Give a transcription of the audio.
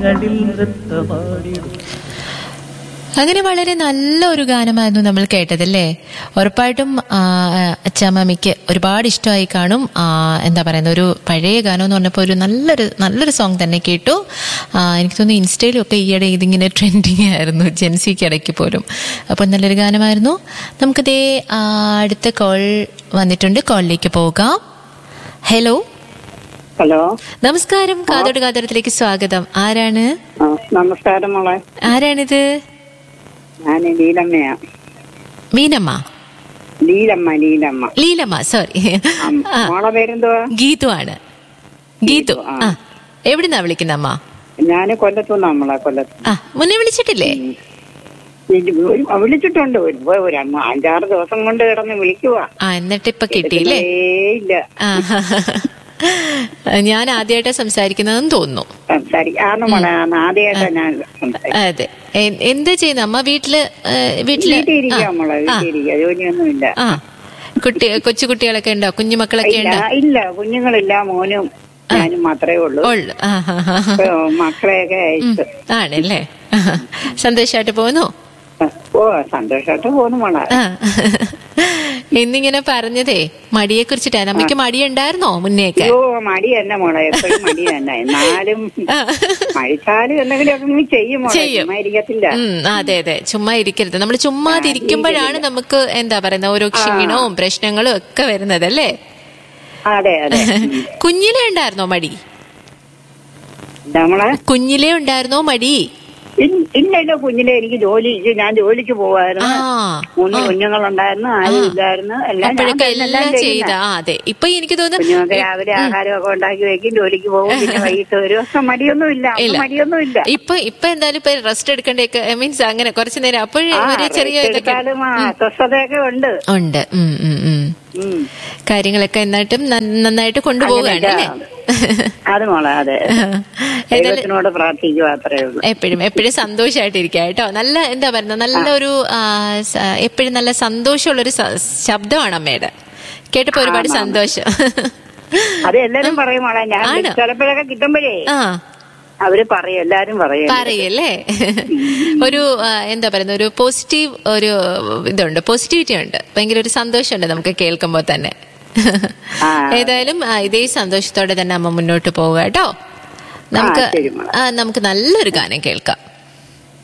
താളങ്ങളിൽ നൃത്തമാടിടും അങ്ങനെ വളരെ നല്ല ഒരു ഗാനമായിരുന്നു നമ്മൾ കേട്ടതല്ലേ ഉറപ്പായിട്ടും ആ, അച്ചാമ്മയ്ക്ക് ഒരുപാട് ഇഷ്ടമായി കാണും ആ, എന്താ പറയുന്ന ഒരു പഴയ ഗാനം എന്ന് പറഞ്ഞപ്പോൾ ഒരു നല്ലൊരു നല്ലൊരു സോങ് തന്നെ കേട്ടു ആ, എനിക്ക് തോന്നുന്നു ഇൻസ്റ്റയിലും ഒക്കെ ഈയിടെ ഇതിങ്ങനെ ട്രെൻഡിങ് ആയിരുന്നു ജെൻസിക്ക് ഇടയ്ക്ക് പോലും അപ്പോൾ നല്ലൊരു ഗാനമായിരുന്നു നമുക്കിതേ ആ, അടുത്ത കോൾ വന്നിട്ടുണ്ട് കോളിലേക്ക് പോകാം ഹലോ ഹലോ നമസ്കാരം കാതോട് കാതോരത്തിലേക്ക് സ്വാഗതം ആരാണ് ആ, നമസ്കാരം മോളെ ആരാണിത് ഞാൻ ലീലമ്മയാ മീനമ്മ ലീലമ്മ ലീലമ്മ ലീലമ്മ സോറി ആ, മോളെ പേരെന്തുവാ ഗീതു ആണ് ഗീതു ആ. ആ എവിടുന്നാ വിളിക്കുന്ന അമ്മ ഞാന് കൊല്ലത്തുനിന്നാ മോളെ കൊല്ലത്ത് ആ മുന്നേ വിളിച്ചിട്ടില്ലേ ഇത് ഒരു- വിളിച്ചിട്ടുണ്ട് ഒരു ഒരു അമ്മ- അഞ്ചാറ് ദിവസം കൊണ്ട് കിടന്ന് വിളിക്കുവാ ആ എന്നിട്ട് ഇപ്പൊ കിട്ടിയില്ലേ ഇല്ല ആ ഞാൻ ആദ്യമായിട്ടാ സംസാരിക്കുന്നതെന്ന് തോന്നുന്നു സംസാരിക്കാന്ന് മോളെ ആദ്യമായിട്ടാ ഞാൻ സംസാരിക്കുന്നത് അതെ എ- എന്താ ചെയ്യുന്ന അമ്മ വീട്ടില് ഏ, വീട്ടില് വീട്ടിലിരിക്കാം മോളെ ആ, വീട്ടിലിരിക്കുക ജോലിയൊന്നുമില്ല ആ കുട്ടി കൊച്ചു കുട്ടികളൊക്കെ ഉണ്ടോ കുഞ്ഞു മക്കളൊക്കെ ഇല്ല ഉണ്ടോ ഇല്ല കുഞ്ഞുങ്ങളില്ല മോനും ഞാനും മാത്രമേ ഉള്ളൂ ഉള്ളു ആ ഹാ ഹാ ഇപ്പൊ മക്കളെയൊക്കെ അയച്ചു ആണല്ലേ സന്തോഷമായിട്ട് പോകുന്നു ഓ സന്തോഷമായിട്ട് പോന്നു മോളെ ആ. ഇന്നിങ്ങനെ പറഞ്ഞതേ മടിയെ കുറിച്ചിട്ടാണ് അമ്മയ്ക്ക് മടിയുണ്ടായിരുന്നോ മുന്നേക്ക് അയ്യോ മടി തന്നെ മോളെ എപ്പോഴും മടി തന്നെ എന്നാലും മഴിച്ചാലും എന്തെങ്കിലുമൊക്കെ നീ ചെയ്യും മോളെ ചെയ്യും. ചുമ്മാ ഇരിക്കത്തില്ല ഉം, അതെ അതെ ചുമ്മാ ഇരിക്കരുത് നമ്മൾ ചുമ്മാതിരിക്കുമ്പോഴാണ് നമുക്ക് എന്താ പറയുന്ന ഓരോ ക്ഷീണവും പ്രശ്നങ്ങളും ഒക്കെ വരുന്നത് അല്ലേ അതെ അതെ കുഞ്ഞിലേ ഉണ്ടായിരുന്നോ മടി നമ്മളെ കുഞ്ഞിലേ ഉണ്ടായിരുന്നോ മടി ഇല്ല ഇല്ല കുഞ്ഞിലെ എനിക്ക് ജോലി ഞാൻ ജോലിക്ക് ആ പോവായിരുന്നു മൂന്ന് കുഞ്ഞുങ്ങളുണ്ടായിരുന്നു ആരും ഇല്ലായിരുന്നു എല്ലാം ഞാൻ അപ്പോഴൊക്കെ തന്നെ എല്ലാം ചെയ്ത ചെയ്യുന്നെ. ആ അതെ ഇപ്പൊ എനിക്ക് തോന്നുന്നു കുഞ്ഞുങ്ങൾക്ക് രാവിലെ ആഹാരമൊക്കെ ഉണ്ടാക്കി വെക്കും ജോലിക്ക് പോകും പിന്നെ വൈകിട്ട് ഒരു ദിവസം മടിയൊന്നുമില്ല അപ്പൊ ഇല്ല. മടിയൊന്നുമില്ല ഇപ്പൊ ഇപ്പൊ എന്തായാലും ഇപ്പൊ റെസ്റ്റ് എടുക്കണ്ടേക്ക് മീൻസ് അങ്ങനെ കുറച്ചു നേരം അപ്പോഴേ ആ, ഒരു ചെറിയ rest ഇതൊക്കെ എടുത്താലും ആ അസ്വസ്ഥതയൊക്കെ ഉണ്ട് ഉണ്ട് ഉം, ഉം, ഉം. ഉം. കാര്യങ്ങളൊക്കെ എന്നിട്ടും നന്ന- നന്നായിട്ട് കൊണ്ടുപോവുകയാണ് അല്ലേ അത് മോളെ അതെ ഏതായാലും ദൈവത്തിനോട് പ്രാർത്ഥിക്കുക അത്രേ ഉള്ളൂ എപ്പോഴും എപ്പോഴും സന്തോഷമായിട്ടിരിക്കുക കേട്ടോ നല്ല എന്താ പറയുന്നത് നല്ലൊരു എപ്പോഴും നല്ല സന്തോഷമുള്ളൊരു സ- ശബ്ദമാണ് അമ്മയുടെ കേട്ടപ്പോ ഒരുപാട് സന്തോഷം അത് എല്ലാരും പറയും മോളെ ഞാൻ ആണോ? ചിലപ്പോഴൊക്കെ കിട്ടുമ്പോഴേ ആ അവര് പറയും എല്ലാരും പറയും പറയല്ലേ ഒരു ആ, എന്താ പറയുന്ന ഒരു പോസിറ്റീവ് ഒരു ഇതുണ്ട് പോസിറ്റിവിറ്റി ഉണ്ട് ഭയങ്കര ഒരു സന്തോഷമുണ്ട് നമുക്ക് കേൾക്കുമ്പോൾ തന്നെ ആ. ഏതായാലും ആ, ഇതേ സന്തോഷത്തോടെ തന്നെ അമ്മ മുന്നോട്ട് പോവുക കേട്ടോ നമുക്ക് ശരി, മോളെ. ആ, നമുക്ക് നല്ലൊരു ഗാനം കേൾക്കാം